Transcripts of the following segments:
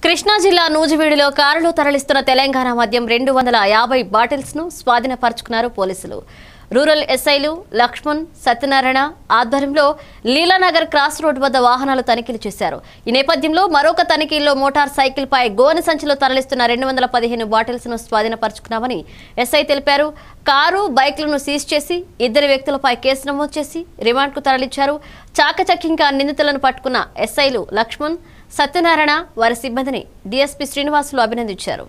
కృష్ణా జిల్లా నూజివీడులో కారులో తరలిస్తున్న తెలంగాణ మద్యం రెండు వందల యాభై బాటిల్స్ ను స్వాధీనపరుచుకున్నారు పోలీసులు రూరల్ ఎస్ఐలు లక్ష్మణ్ సత్యనారాయణ ఆధ్వర్యంలో లీలానగర్ క్రాస్ రోడ్ వద్ద వాహనాలు తనిఖీలు చేశారు ఈ నేపథ్యంలో మరొక తనిఖీల్లో మోటార్ సైకిల్ పై గోనె సంచిలో తరలిస్తున్న రెండు వందల పదిహేను బాటిల్స్ ను స్వాధీనపరుచుకున్నామని ఎస్ఐ తెలిపారు కారు బైక్లను సీజ్ చేసి ఇద్దరు వ్యక్తులపై కేసు నమోదు చేసి రిమాండ్కు తరలించారు చాకచక్యంగా నిందితులను పట్టుకున్న ఎస్ఐలు లక్ష్మణ్ సత్యనారాయణ వారి సిబ్బందిని డీఎస్పీ శ్రీనివాసులు అభినందించారు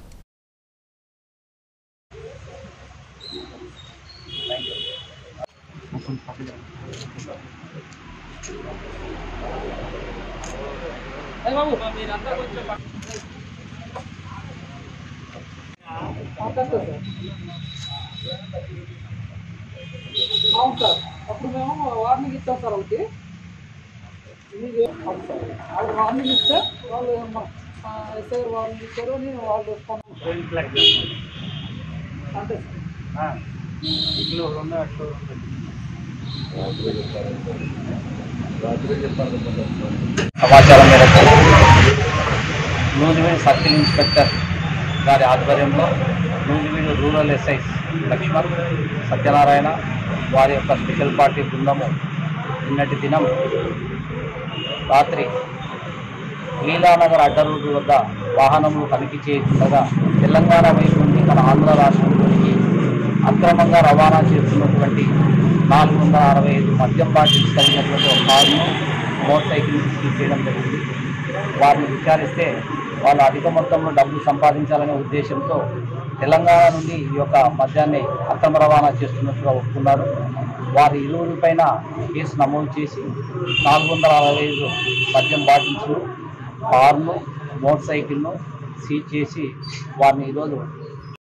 అవును సార్ అప్పుడు మేము వార్నింగ్ ఇస్తాం సార్ వాళ్ళకి మీకు అవును సార్ వాళ్ళు వార్నింగ్ ఇస్తే వాళ్ళు ఎస్ఐ వార్నింగ్ ఇచ్చారు నేను వాళ్ళు రెస్పాన్స్ అంతే సార్ సమాచారం మేరకు నూజివీడు సర్కిల్ ఇన్స్పెక్టర్ గారి ఆధ్వర్యంలో నూజివీడు రూరల్ ఎస్ఐ లక్ష్మణ్ సత్యనారాయణ వారి యొక్క స్పెషల్ పార్టీ బృందము నిన్నటి దినం రాత్రి లీలానగర్ అడ్డ రోడ్డు వద్ద వాహనములు తనిఖీ చేస్తుండగా తెలంగాణ వైపు నుండి మన ఆంధ్ర రాష్ట్రంలోనికి అక్రమంగా రవాణా చేస్తున్నటువంటి నాలుగు వందల అరవై ఐదు మద్యం బాటిల్స్ కలిగినటువంటి ఒక కారును మోటార్ సైకిల్ సీజ్ చేయడం జరిగింది వారిని విచారిస్తే వాళ్ళు అధిక మొత్తంలో డబ్బులు సంపాదించాలనే ఉద్దేశంతో తెలంగాణ నుండి ఈ యొక్క మద్యాన్ని అక్రమ రవాణా చేస్తున్నట్టుగా ఒప్పుకున్నారు వారి ఇరువురి పైన కేసు నమోదు చేసి నాలుగు వందల అరవై ఐదు మద్యం బాటిల్స్ కార్ను మోటార్ సైకిల్ను సీజ్ చేసి వారిని ఈరోజు